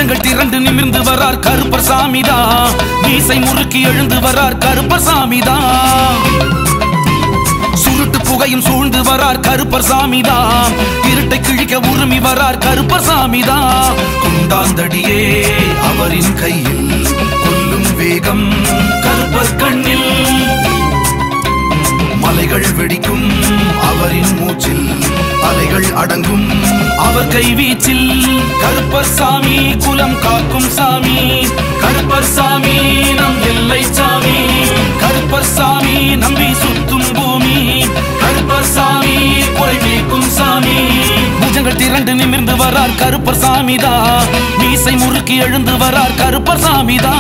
புஜங்கள் திரண்டு நிமிர்ந்து வரார் கருப்பர் சாமிதான் மீசை முறுக்கி எழுந்து வரார் கருப்பர் சாமிதான் சுருட்டு புகையும் சூழ்ந்து வரார் கருப்பர் சாமிதான் இருட்டை கிழிக்க உருமி வரார் கருப்பர் சாமிதான் குண்டாந்தடியே அவரின் கையில் கொல்லும் வேகம் கருப்பர் கண்ணில் மலைகள் வெடிக்கும் அவரின் மூச்சில் அலைகள் அடங்கும் அவர் கைவீச்சில் கருப்பர் சாமி குலம் காக்கும் சாமி கருப்பர் சாமி நம் எல்லை சாமி கருப்பர் சாமி நம்பி சுத்தும் பூமி கருப்பர் சாமி குறை நீக்கும் சாமி புஜங்கள் திரண்டு நிமிர்ந்து வரார் கருப்பர் சாமிதா மீசை முறுக்கி எழுந்து வரார் கருப்பர் சாமிதா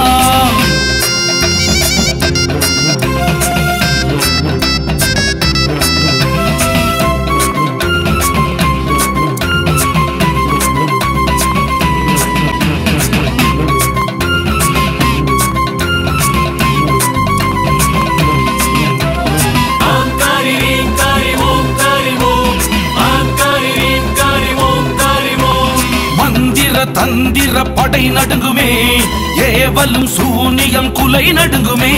ஆம் காரி ரீம் காரி ஓம் காரி ஓம் ஆம் காரி ரீம் காரி ஓம் காரி ஓம் மந்திர தந்திர படை நடுங்குமே ஏவலும் சூனியம் குலை நடுங்குமே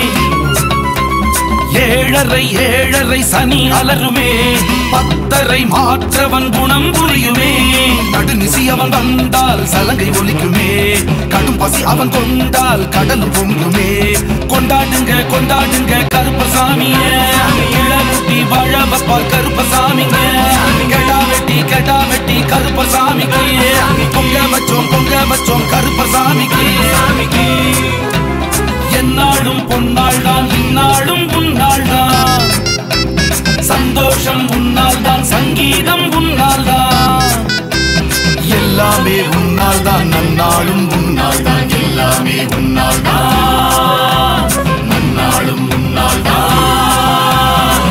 ஏழரை ஏழரை சனி அலருமே பத்தரை மாற்றவன் குணம் புரியுமே நடுநிசி அவன் வந்தால் சலங்கை ஒலிக்குமே கடும் பசி அவன் கொண்டால் கடல் பொங்குமே கொண்டாடுங்க கொண்டாடுங்க கருப்பசாமிய இளமுட்டி வாழ வப்பால் கருப்பசாமிங்க கெடா வெட்டி கெடா வெட்டி கருப்பசாமிக்கு பொங்க வச்சோம் பொங்க வச்சோம் கருப்பசாமிக்கு சாமிக்கு என்னாலும் பொன்னாள் தான் இந்நாளும் உன்னாள் தான் சந்தோஷம் உன்னால் தான் சங்கீதம் உன்னால் தான் எல்லாமே உன்னால் தான் நன்னாளும் உன்னால் தான் எல்லாமே உன்னால் தான் நன்னாளும் உன்னால் தான்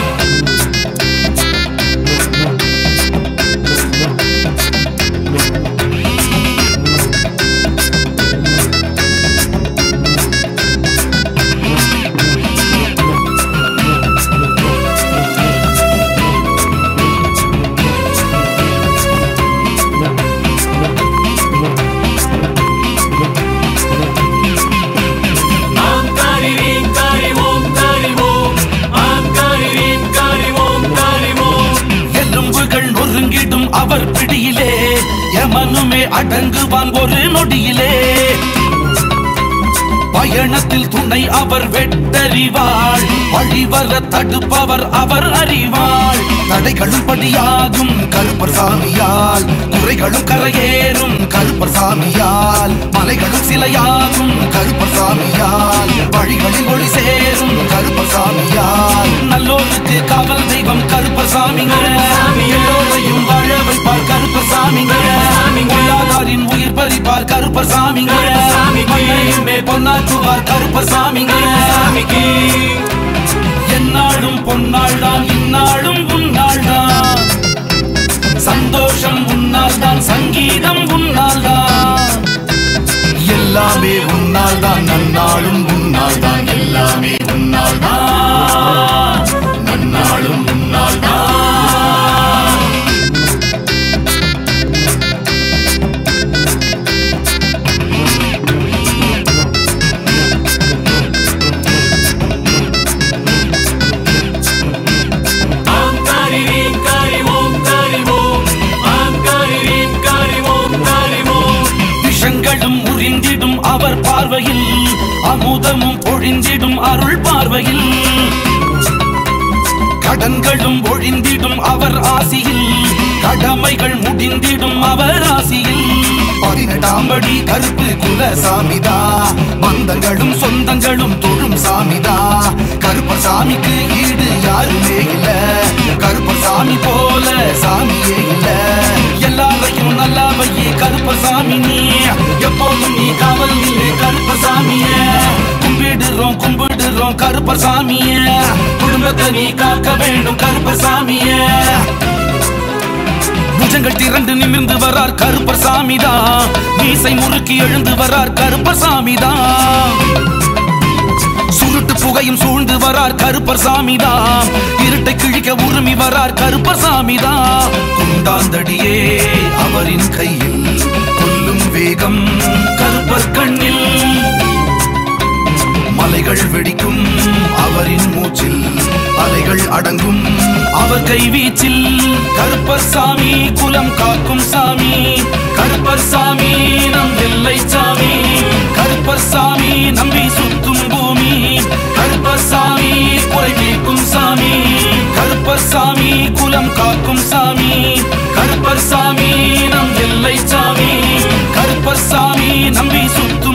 ஆம் காரி ரீம் காரி ஓம் காரி ஓம் ஆம் காரி ரீம் காரி ஓம் காரி ஓம் எலும்புகள் நொறுங்கிடும் அவர் பிடியிலே எமனுமே அடங்குவான் ஒரு நொடியிலே பயணத்தில் துணை அவர் வெட்டறிவாள் வழிவர தடுப்பவர் அவர் அறிவாள் தடைகளும் படியாகும் கருப்பர் சாமியால் குறைகளும் கரையேறும் கருப்பர் சாமியால் மலைகளும் சிலையாகும் கருப்பர் சாமியால் வழிகளில் ஒளி சேரும் கருப்பர் சாமியால் நல்லோருக்கு காவல் தெய்வம் கருப்பர் சாமிங்க எல்லோரையும் வாழ வைப்பார் கருப்பர் சாமிங்க பொல்லாதாரின் உயிர் பறிப்பார் கருப்பர் சாமிங்க மண்ணையுமே பொன்னாக்குவார் கருப்பர் சாமிங்க சாமிக்கு என்னாலும் பொன்னாள் தான் இந்நாளும் உன்னாள் தான் சந்தோஷம் உன்னால் தான் சங்கீதம் உன்னால் தான் எல்லாமே உன்னால் தான் நன்னாளும் உன்னால் தான் எல்லாமே உன்னால் தான் நன்னாளும் உன்னால் தான் ஆம் காரி ரீம் காரி ஓம் காரி ஓம் ஆம் காரி ரீம் காரி ஓம் காரி ஓம் விஷங்களும் உறிந்திடும் அவர் பார்வையில் அமுதமும் பொழிந்திடும் அருள் பார்வையில் கடன்களும் ஒழிந்திடும் அவர் ஆசியில் கடமைகள் முடிந்திடும் அவர் ஆசியில் பதினெட்டாம் படி கருப்பு குல சாமிதா பந்தங்களும் சொந்தங்களும் தொழும் சாமிதா கருப்பர் சாமிக்கு ஈடு யாருமே இல்ல கருப்பர் சாமி போல சாமியே இல்ல எல்லாரையும் நல்லா வையே கருப்பர் சாமி நீ எப்போதும் நீ காவல் நில்லு கருப்பர் சாமியே கும்பிடுறோம் கும்பிடுறோம் கருப்பர் சாமிய குடும்பத்தை நீ காக்க வேண்டும் கருப்பர் சாமிய புஜங்கள் திரண்டு நிமிர்ந்து வரார் கருப்பர் சாமிதான் மீசை முறுக்கி எழுந்து வரார் கருப்பர் சாமிதான் சுருட்டு புகையும் சூழ்ந்து வரார் கருப்பர் சாமிதான் இருட்டை கிழிக்க உருமி வரார் கருப்பர் சாமிதான் குண்டாந்தடியே அவரின் கையில் கொல்லும் வேகம் அடங்கும் அவர் கைவீச்சில் கருப்பர் சாமி குலம் காக்கும் சாமி கருப்பர் சாமி நம் வெள்ளை சாமி கருப்பர் சாமி நம்பி சுத்தும் பூமி கருப்பர் சாமி குறை தீர்க்கும் சாமி கருப்பர் சாமி குலம் காக்கும் சாமி கருப்பர் சாமி நம் வெள்ளை சாமி கருப்பர் சாமி நம்பி சுத்தும்